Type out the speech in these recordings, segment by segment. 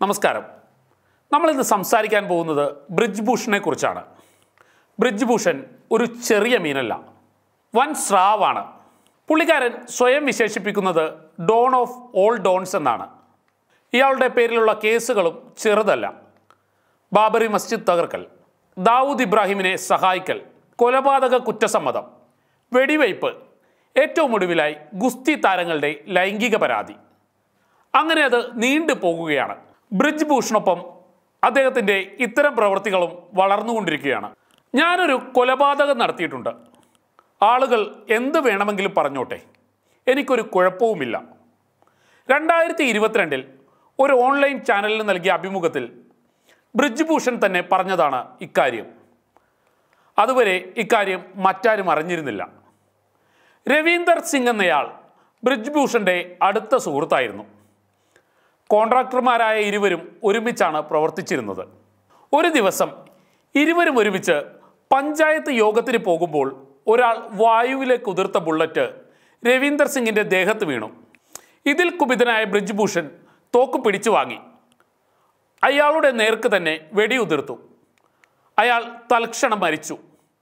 നമസ്കാരം നമ്മളിന്ന് സംസാരിക്കാൻ പോകുന്നത് ബ്രിജ് ഭൂഷണെ കുറിച്ചാണ് ബ്രിജ് ഭൂഷൺ ഒരു ചെറിയ മീനല്ല വൻ സ്രാവാണ് പുള്ളിക്കാരൻ സ്വയം വിശേഷിപ്പിക്കുന്നത് ഡോൺ ഓഫ് ഓൾ ഡോൺസ് എന്നാണ് ഇയാളുടെ പേരിലുള്ള കേസുകളും ചെറുതല്ല ബാബറി മസ്ജിദ് തകർക്കൽ ദാവൂദ് ഇബ്രാഹിമിനെ സഹായിക്കൽ കൊലപാതക കുറ്റസമ്മതം വെടിവയ്പ് ഏറ്റവും ഒടുവിലായി ഗുസ്തി താരങ്ങളുടെ ലൈംഗിക പരാതി അങ്ങനെ അത് നീണ്ടു പോകുകയാണ് ബ്രിജ് ഭൂഷണൊപ്പം അദ്ദേഹത്തിൻ്റെ ഇത്തരം പ്രവൃത്തികളും വളർന്നുകൊണ്ടിരിക്കുകയാണ് ഞാനൊരു കൊലപാതകം നടത്തിയിട്ടുണ്ട് ആളുകൾ എന്ത് വേണമെങ്കിലും പറഞ്ഞോട്ടെ എനിക്കൊരു കുഴപ്പവുമില്ല രണ്ടായിരത്തി ഇരുപത്തിരണ്ടിൽ ഒരു ഓൺലൈൻ ചാനലിന് നൽകിയ അഭിമുഖത്തിൽ ബ്രിജ് ഭൂഷൺ തന്നെ പറഞ്ഞതാണ് ഇക്കാര്യം അതുവരെ ഇക്കാര്യം മറ്റാരും അറിഞ്ഞിരുന്നില്ല രവീന്ദർ സിംഗ് എന്നയാൾ ബ്രിജ് ഭൂഷന്റെ അടുത്ത സുഹൃത്തായിരുന്നു കോൺട്രാക്ടർമാരായ ഇരുവരും ഒരുമിച്ചാണ് പ്രവർത്തിച്ചിരുന്നത് ഒരു ദിവസം ഇരുവരും ഒരുമിച്ച് പഞ്ചായത്ത് യോഗത്തിന് പോകുമ്പോൾ ഒരാൾ വായുവിലേക്ക് ഉതിർത്ത ബുള്ളറ്റ് രവീന്ദർ സിംഗിന്റെ ദേഹത്ത് വീണു ഇതിൽ കുപിതനായ ബ്രിജ് ഭൂഷൺ തോക്ക് പിടിച്ചു വാങ്ങി അയാളുടെ നേർക്ക് തന്നെ വെടിയുതിർത്തു അയാൾ തൽക്ഷണം മരിച്ചു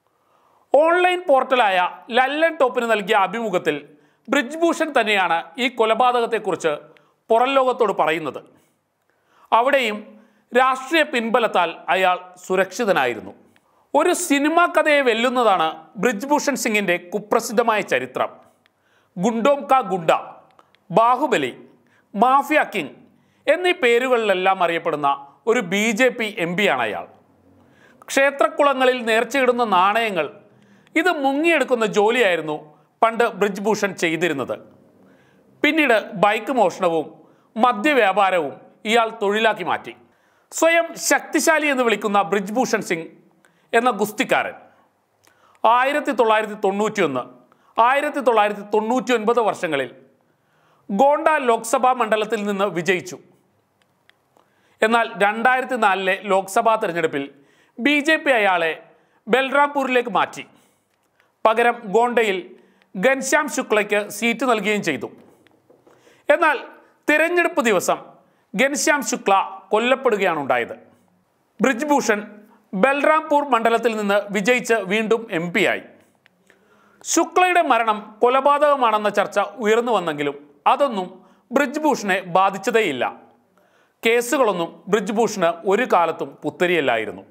ഓൺലൈൻ പോർട്ടലായ ലല്ലൻ ടോപ്പിന് നൽകിയ അഭിമുഖത്തിൽ ബ്രിജ് ഭൂഷൺ തന്നെയാണ് ഈ കൊലപാതകത്തെക്കുറിച്ച് പുറം ലോകത്തോട് പറയുന്നത് അവിടെയും രാഷ്ട്രീയ പിൻബലത്താൽ അയാൾ സുരക്ഷിതനായിരുന്നു ഒരു സിനിമാ കഥയെ വെല്ലുന്നതാണ് ബ്രിജ് ഭൂഷൺ സിംഗിന്റെ കുപ്രസിദ്ധമായ ചരിത്രം ഗുണ്ടോം കാ ഗുണ്ട ബാഹുബലി മാഫിയ കിങ് എന്നീ പേരുകളിലെല്ലാം അറിയപ്പെടുന്ന ഒരു ബി ജെ പി എം പിയാണ് അയാൾ ക്ഷേത്രക്കുളങ്ങളിൽ നേർച്ചയിടുന്ന നാണയങ്ങൾ ഇത് മുങ്ങിയെടുക്കുന്ന ജോലിയായിരുന്നു പണ്ട് ബ്രിജ് ഭൂഷൺ ചെയ്തിരുന്നത് പിന്നീട് ബൈക്ക് മോഷണവും മദ്യവ്യാപാരവും ഇയാൾ തൊഴിലാക്കി മാറ്റി സ്വയം ശക്തിശാലി എന്ന് വിളിക്കുന്ന ബ്രിജ് ഭൂഷൺ സിംഗ് എന്ന ഗുസ്തിക്കാരൻ ആയിരത്തി തൊള്ളായിരത്തി തൊണ്ണൂറ്റിയൊന്ന് ആയിരത്തി തൊള്ളായിരത്തി തൊണ്ണൂറ്റി ഒൻപത് വർഷങ്ങളിൽ ഗോണ്ട ലോക്സഭാ മണ്ഡലത്തിൽ നിന്ന് വിജയിച്ചു എന്നാൽ രണ്ടായിരത്തി നാലിലെ ലോക്സഭാ തെരഞ്ഞെടുപ്പിൽ ബി ജെ പി അയാളെ ബൽറാംപൂരിലേക്ക് മാറ്റി പകരം ഗോണ്ടയിൽ ഘൻശ്യാം ശുക്ലയ്ക്ക് സീറ്റ് നൽകുകയും ചെയ്തു എന്നാൽ തിരഞ്ഞെടുപ്പ് ദിവസം ഘൻശ്യാം ശുക്ല കൊല്ലപ്പെടുകയാണ് ഉണ്ടായത് ബ്രിജ് ഭൂഷൺ ബൽറാംപൂർ മണ്ഡലത്തിൽ നിന്ന് വിജയിച്ച് വീണ്ടും എം ആയി ശുക്ലയുടെ മരണം കൊലപാതകമാണെന്ന ചർച്ച ഉയർന്നു വന്നെങ്കിലും അതൊന്നും ബ്രിജ് ഭൂഷണെ ബാധിച്ചതേയില്ല കേസുകളൊന്നും ബ്രിജ് ഭൂഷണ് ഒരു കാലത്തും പുത്തരിയല്ലായിരുന്നു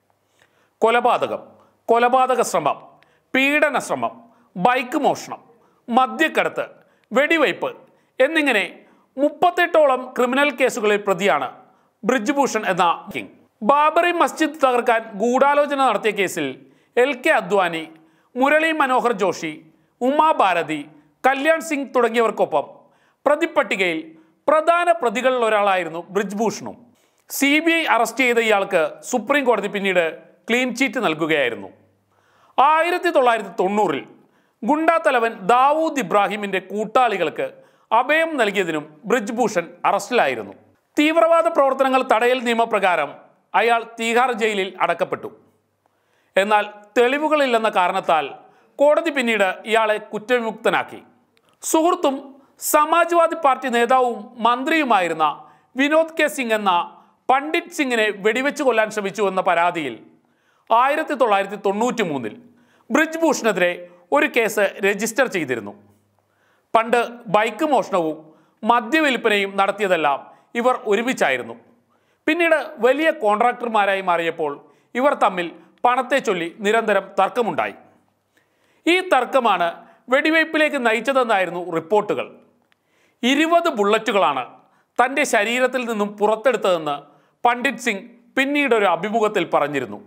കൊലപാതകം കൊലപാതക ശ്രമം പീഡന ശ്രമം ബൈക്ക് മോഷണം മദ്യക്കടത്ത് വെടിവയ്പ് എന്നിങ്ങനെ മുപ്പത്തെട്ടോളം ക്രിമിനൽ കേസുകളിൽ പ്രതിയാണ് ബ്രിജ് ഭൂഷൺ എന്ന കിങ് ബാബറി മസ്ജിദ് തകർക്കാൻ ഗൂഢാലോചന നടത്തിയ കേസിൽ എൽ കെ അദ്വാനി മുരളി മനോഹർ ജോഷി ഉമാ ഭാരതി കല്യാൺ സിംഗ് തുടങ്ങിയവർക്കൊപ്പം പ്രതിപ്പട്ടികയിൽ പ്രധാന പ്രതികളിൽ ഒരാളായിരുന്നു ബ്രിജ് ഭൂഷണും സി ബി ഐ അറസ്റ്റ് ചെയ്ത ഇയാൾക്ക് സുപ്രീം കോടതി പിന്നീട് ക്ലീൻ ചീറ്റ് നൽകുകയായിരുന്നു ആയിരത്തി തൊള്ളായിരത്തി തൊണ്ണൂറിൽ ഗുണ്ടാ തലവൻ ദാവൂദ് ഇബ്രാഹിമിന്റെ കൂട്ടാളികൾക്ക് അഭയം നൽകിയതിനും ബ്രിജ് ഭൂഷൺ അറസ്റ്റിലായിരുന്നു തീവ്രവാദ പ്രവർത്തനങ്ങൾ തടയൽ നിയമപ്രകാരം അയാൾ തീഹാർ ജയിലിൽ അടക്കപ്പെട്ടു എന്നാൽ തെളിവുകളില്ലെന്ന കാരണത്താൽ കോടതി പിന്നീട് ഇയാളെ കുറ്റവിമുക്തനാക്കി സുഹൃത്തും സമാജ്വാദി പാർട്ടി നേതാവും മന്ത്രിയുമായിരുന്ന വിനോദ് കെ സിംഗ് എന്ന പണ്ഡിറ്റ് സിംഗിനെ വെടിവെച്ച് കൊല്ലാൻ ശ്രമിച്ചു എന്ന പരാതിയിൽ ആയിരത്തി തൊള്ളായിരത്തി തൊണ്ണൂറ്റി മൂന്നിൽ ബ്രിജ് ഭൂഷണെതിരെ ഒരു കേസ് രജിസ്റ്റർ ചെയ്തിരുന്നു പണ്ട് ബൈക്ക് മോഷണവും മദ്യവിൽപ്പനയും നടത്തിയതെല്ലാം ഇവർ ഒരുമിച്ചായിരുന്നു പിന്നീട് വലിയ കോൺട്രാക്ടർമാരായി മാറിയപ്പോൾ ഇവർ തമ്മിൽ പണത്തെ ചൊല്ലി നിരന്തരം തർക്കമുണ്ടായി ഈ തർക്കമാണ് വെടിവയ്പ്പിലേക്ക് നയിച്ചതെന്നായിരുന്നു റിപ്പോർട്ടുകൾ ഇരുപത് ബുള്ളറ്റുകളാണ് തൻ്റെ ശരീരത്തിൽ നിന്നും പുറത്തെടുത്തതെന്ന് പണ്ഡിറ്റ് സിംഗ് പിന്നീട് ഒരു അഭിമുഖത്തിൽ പറഞ്ഞിരുന്നു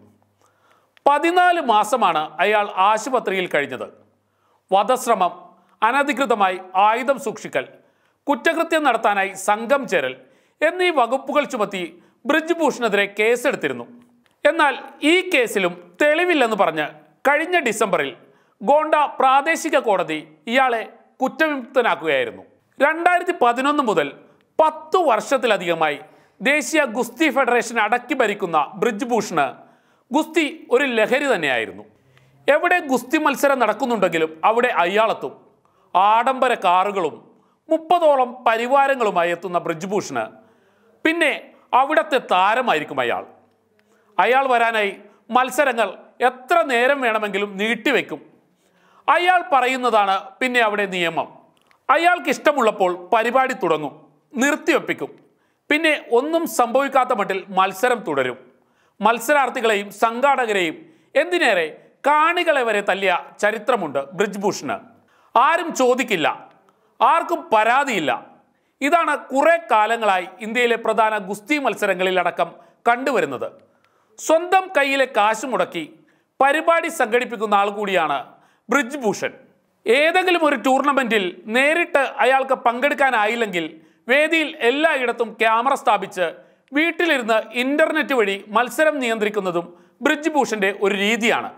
പതിനാല് മാസമാണ് അയാൾ ആശുപത്രിയിൽ കഴിഞ്ഞത് വധശ്രമം അനധികൃതമായി ആയുധം സൂക്ഷിക്കൽ കുറ്റകൃത്യം നടത്താനായി സംഘം ചേരൽ എന്നീ വകുപ്പുകൾ ചുമത്തി ബ്രിജ് ഭൂഷണെതിരെ കേസെടുത്തിരുന്നു എന്നാൽ ഈ കേസിലും തെളിവില്ലെന്ന് പറഞ്ഞ് കഴിഞ്ഞ ഡിസംബറിൽ ഗോണ്ട പ്രാദേശിക കോടതി ഇയാളെ കുറ്റവിമുക്തനാക്കുകയായിരുന്നു രണ്ടായിരത്തി പതിനൊന്ന് മുതൽ പത്തു വർഷത്തിലധികമായി ദേശീയ ഗുസ്തി ഫെഡറേഷൻ അടക്കി ഭരിക്കുന്ന ബ്രിജ് ഭൂഷണ് ഗുസ്തി ഒരു ലഹരി തന്നെയായിരുന്നു എവിടെ ഗുസ്തി മത്സരം നടക്കുന്നുണ്ടെങ്കിലും അവിടെ അയാളെത്തും ആഡംബര കാറുകളും മുപ്പതോളം പരിവാരങ്ങളുമായി എത്തുന്ന ബ്രിജ് ഭൂഷണ് പിന്നെ അവിടത്തെ താരമായിരിക്കും അയാൾ അയാൾ വരാനായി മത്സരങ്ങൾ എത്ര നേരം വേണമെങ്കിലും നീട്ടിവെക്കും അയാൾ പറയുന്നതാണ് പിന്നെ അവിടെ നിയമം അയാൾക്ക് ഇഷ്ടമുള്ളപ്പോൾ പരിപാടി തുടങ്ങും നിർത്തിവെപ്പിക്കും പിന്നെ ഒന്നും സംഭവിക്കാത്ത മട്ടിൽ മത്സരം തുടരും മത്സരാർത്ഥികളെയും സംഘാടകരെയും എന്തിനേറെ കാണികളെ വരെ തല്ലിയ ചരിത്രമുണ്ട് ബ്രിജ്ഭൂഷണ് ആരും ചോദിക്കില്ല ആർക്കും പരാതിയില്ല ഇതാണ് കുറെ കാലങ്ങളായി ഇന്ത്യയിലെ പ്രധാന ഗുസ്തി മത്സരങ്ങളിൽ അടക്കം കണ്ടുവരുന്നത് സ്വന്തം കയ്യിലെ കാശ് മുടക്കി പരിപാടി സംഘടിപ്പിക്കുന്ന ആൾ കൂടിയാണ് ബ്രിജ്ഭൂഷൺ ഏതെങ്കിലും ഒരു ടൂർണമെന്റിൽ നേരിട്ട് അയാൾക്ക് പങ്കെടുക്കാനായില്ലെങ്കിൽ വേദിയിൽ എല്ലായിടത്തും ക്യാമറ സ്ഥാപിച്ച് വീട്ടിലിരുന്ന് ഇന്റർനെറ്റ് വഴി മത്സരം നിയന്ത്രിക്കുന്നതും ബ്രിജ്ഭൂഷന്റെ ഒരു രീതിയാണ്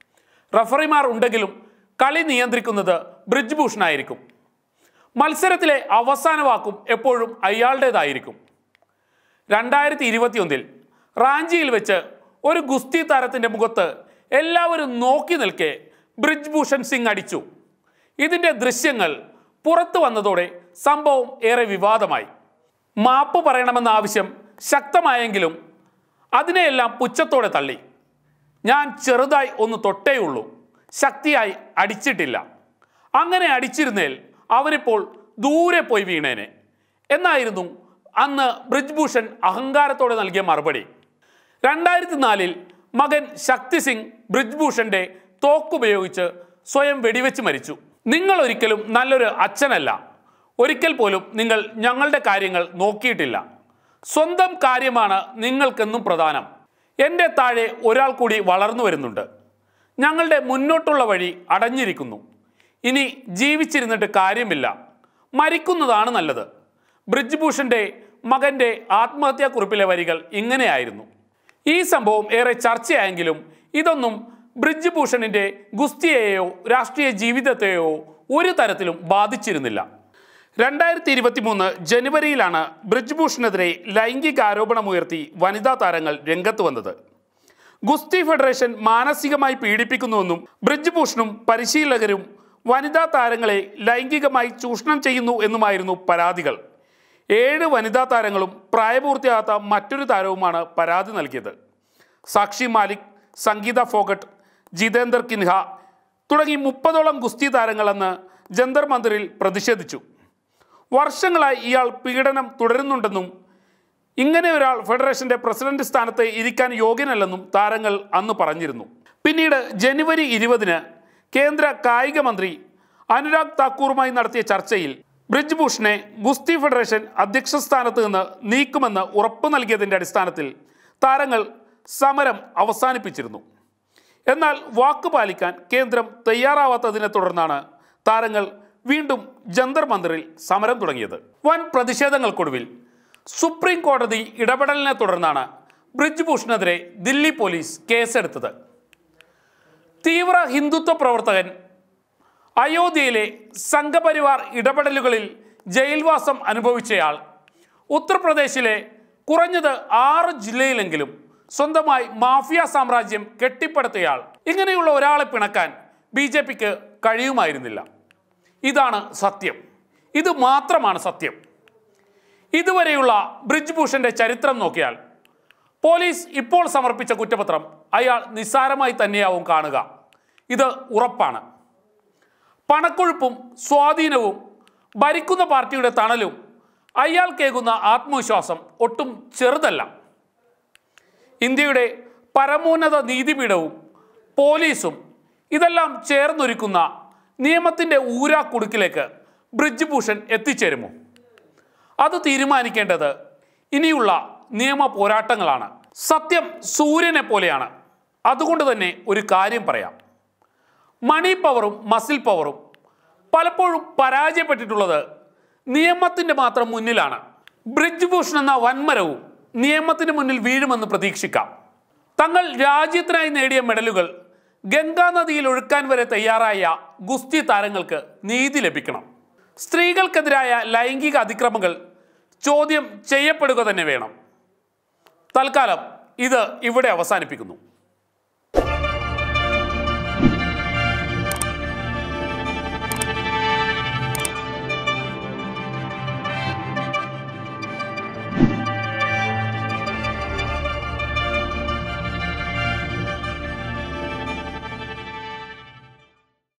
റഫറിമാർ ഉണ്ടെങ്കിലും കളി നിയന്ത്രിക്കുന്നത് ബ്രിജ്ഭൂഷണായിരിക്കും മത്സരത്തിലെ അവസാന വാക്കും എപ്പോഴും അയാളുടേതായിരിക്കും രണ്ടായിരത്തി ഇരുപത്തിയൊന്നിൽ റാഞ്ചിയിൽ വെച്ച് ഒരു ഗുസ്തി താരത്തിന്റെ മുഖത്ത് എല്ലാവരും നോക്കി നിൽക്കെ ബ്രിജ്ഭൂഷൺ സിംഗ് അടിച്ചു ഇതിന്റെ ദൃശ്യങ്ങൾ പുറത്തു വന്നതോടെ സംഭവം ഏറെ വിവാദമായി മാപ്പ് പറയണമെന്ന ആവശ്യം ശക്തമായെങ്കിലും അതിനെയെല്ലാം പുച്ഛത്തോടെ തള്ളി ഞാൻ ചെറുതായി ഒന്ന് തൊട്ടേയുള്ളൂ ശക്തിയായി അടിച്ചിട്ടില്ല അങ്ങനെ അടിച്ചിരുന്നേൽ അവരിപ്പോൾ ദൂരെ പോയി വീണേനെ എന്നായിരുന്നു അന്ന് ബ്രിജ്ഭൂഷൺ അഹങ്കാരത്തോടെ നൽകിയ മറുപടി രണ്ടായിരത്തി നാലിൽ മകൻ ശക്തി സിംഗ് ബ്രിജ്ഭൂഷന്റെ തോക്കുപയോഗിച്ച് സ്വയം വെടിവെച്ച് മരിച്ചു നിങ്ങൾ ഒരിക്കലും നല്ലൊരു അച്ഛനല്ല ഒരിക്കൽ പോലും നിങ്ങൾ ഞങ്ങളുടെ കാര്യങ്ങൾ നോക്കിയിട്ടില്ല സ്വന്തം കാര്യമാണ് നിങ്ങൾക്കെന്നും പ്രധാനം എൻ്റെ താഴെ ഒരാൾ കൂടി വളർന്നു വരുന്നുണ്ട് ഞങ്ങളുടെ മുന്നോട്ടുള്ള വഴി അടഞ്ഞിരിക്കുന്നു ഇനി ജീവിച്ചിരുന്നിട്ട് കാര്യമില്ല മരിക്കുന്നതാണ് നല്ലത് ബ്രിജ്ഭൂഷന്റെ മകന്റെ ആത്മഹത്യാക്കുറിപ്പിലെ വരികൾ ഇങ്ങനെയായിരുന്നു ഈ സംഭവം ഏറെ ചർച്ചയായെങ്കിലും ഇതൊന്നും ബ്രിജ്ഭൂഷണിന്റെ ഗുസ്തിയെയോ രാഷ്ട്രീയ ജീവിതത്തെയോ ഒരു തരത്തിലും ബാധിച്ചിരുന്നില്ല രണ്ടായിരത്തി ഇരുപത്തി മൂന്ന് ജനുവരിയിലാണ് ബ്രിജ്ഭൂഷണെതിരെ ലൈംഗിക ആരോപണമുയർത്തി വനിതാ താരങ്ങൾ രംഗത്ത് വന്നത് ഗുസ്തി ഫെഡറേഷൻ മാനസികമായി പീഡിപ്പിക്കുന്നുവെന്നും ബ്രിജ്ഭൂഷണും പരിശീലകരും വനിതാ താരങ്ങളെ ലൈംഗികമായി ചൂഷണം ചെയ്യുന്നു എന്നുമായിരുന്നു പരാതികൾ ഏഴ് വനിതാ താരങ്ങളും പ്രായപൂർത്തിയാകാത്ത മറ്റൊരു താരവുമാണ് പരാതി നൽകിയത് സാക്ഷി മാലിക് സംഗീത ഫോഗട്ട് ജിതേന്ദർ കിൻഹ തുടങ്ങി മുപ്പതോളം ഗുസ്തി താരങ്ങളെന്ന് ജന്തർ മന്ദിറിൽ പ്രതിഷേധിച്ചു വർഷങ്ങളായി ഇയാൾ പീഡനം തുടരുന്നുണ്ടെന്നും ഇങ്ങനെ ഒരാൾ ഫെഡറേഷന്റെ പ്രസിഡന്റ് സ്ഥാനത്ത് ഇരിക്കാൻ യോഗ്യനല്ലെന്നും താരങ്ങൾ അന്ന് പറഞ്ഞിരുന്നു പിന്നീട് ജനുവരി ഇരുപതിന് കേന്ദ്ര കായിക മന്ത്രി അനുരാഗ് താക്കൂറുമായി നടത്തിയ ചർച്ചയിൽ ബ്രിജ്ഭൂഷണെ ഗുസ്തി ഫെഡറേഷൻ അധ്യക്ഷ സ്ഥാനത്ത് നിന്ന് നീക്കുമെന്ന് ഉറപ്പു നൽകിയതിന്റെ അടിസ്ഥാനത്തിൽ താരങ്ങൾ സമരം അവസാനിപ്പിച്ചിരുന്നു എന്നാൽ വാക്ക് പാലിക്കാൻ കേന്ദ്രം തയ്യാറാവാത്തതിനെ തുടർന്നാണ് താരങ്ങൾ വീണ്ടും ജന്തർ മന്ദിറിൽ സമരം തുടങ്ങിയത് വൻ പ്രതിഷേധങ്ങൾക്കൊടുവിൽ സുപ്രീം കോടതി ഇടപെടലിനെ തുടർന്നാണ് ബ്രിജ്ഭൂഷണെതിരെ ദില്ലി പോലീസ് കേസെടുത്തത് തീവ്ര ഹിന്ദുത്വ പ്രവർത്തകൻ അയോധ്യയിലെ സംഘപരിവാർ ഇടപെടലുകളിൽ ജയിൽവാസം അനുഭവിച്ചയാൾ ഉത്തർപ്രദേശിലെ കുറഞ്ഞത് ആറ് ജില്ലയിലെങ്കിലും സ്വന്തമായി മാഫിയ സാമ്രാജ്യം കെട്ടിപ്പടുത്തയാൾ ഇങ്ങനെയുള്ള ഒരാളെ പിണക്കാൻ ബി ജെ പിക്ക് കഴിയുമായിരുന്നില്ല ഇതാണ് സത്യം ഇത് മാത്രമാണ് സത്യം ഇതുവരെയുള്ള ബ്രിജ്ഭൂഷന്റെ ചരിത്രം നോക്കിയാൽ പോലീസ് ഇപ്പോൾ സമർപ്പിച്ച കുറ്റപത്രം അയാൾ നിസ്സാരമായി തന്നെയാവും കാണുക ഇത് ഉറപ്പാണ് പണക്കൊഴുപ്പും സ്വാധീനവും ഭരിക്കുന്ന പാർട്ടിയുടെ തണലും അയാൾക്കേകുന്ന ആത്മവിശ്വാസം ഒട്ടും ചെറുതല്ല ഇന്ത്യയുടെ പരമോന്നത നീതിപീഠവും പോലീസും ഇതെല്ലാം ചേർന്നൊരുക്കുന്ന നിയമത്തിൻ്റെ ഊരാക്കുടുക്കിലേക്ക് ബ്രിജ്ഭൂഷൺ എത്തിച്ചേരുമോ അത് തീരുമാനിക്കേണ്ടത് ഇനിയുള്ള നിയമ പോരാട്ടങ്ങളാണ് സത്യം സൂര്യനെ പോലെയാണ് അതുകൊണ്ട് തന്നെ ഒരു കാര്യം പറയാം മണി പവറും മസിൽ പവറും പലപ്പോഴും പരാജയപ്പെട്ടിട്ടുള്ളത് നിയമത്തിൻ്റെ മാത്രം മുന്നിലാണ് ബ്രിജ്ഭൂഷൺ എന്ന വൻമരവും നിയമത്തിന് മുന്നിൽ വീഴുമെന്ന് പ്രതീക്ഷിക്കാം തങ്ങൾ രാജ്യത്തിനായി നേടിയ മെഡലുകൾ ഗംഗാ നദിയിൽ ഒഴുക്കാൻ വരെ തയ്യാറായ ഗുസ്തി താരങ്ങൾക്ക് നീതി ലഭിക്കണം സ്ത്രീകൾക്കെതിരായ ലൈംഗിക അതിക്രമങ്ങൾ ചോദ്യം ചെയ്യപ്പെടുക തന്നെ വേണം തൽക്കാലം ഇത് ഇവിടെ അവസാനിപ്പിക്കുന്നു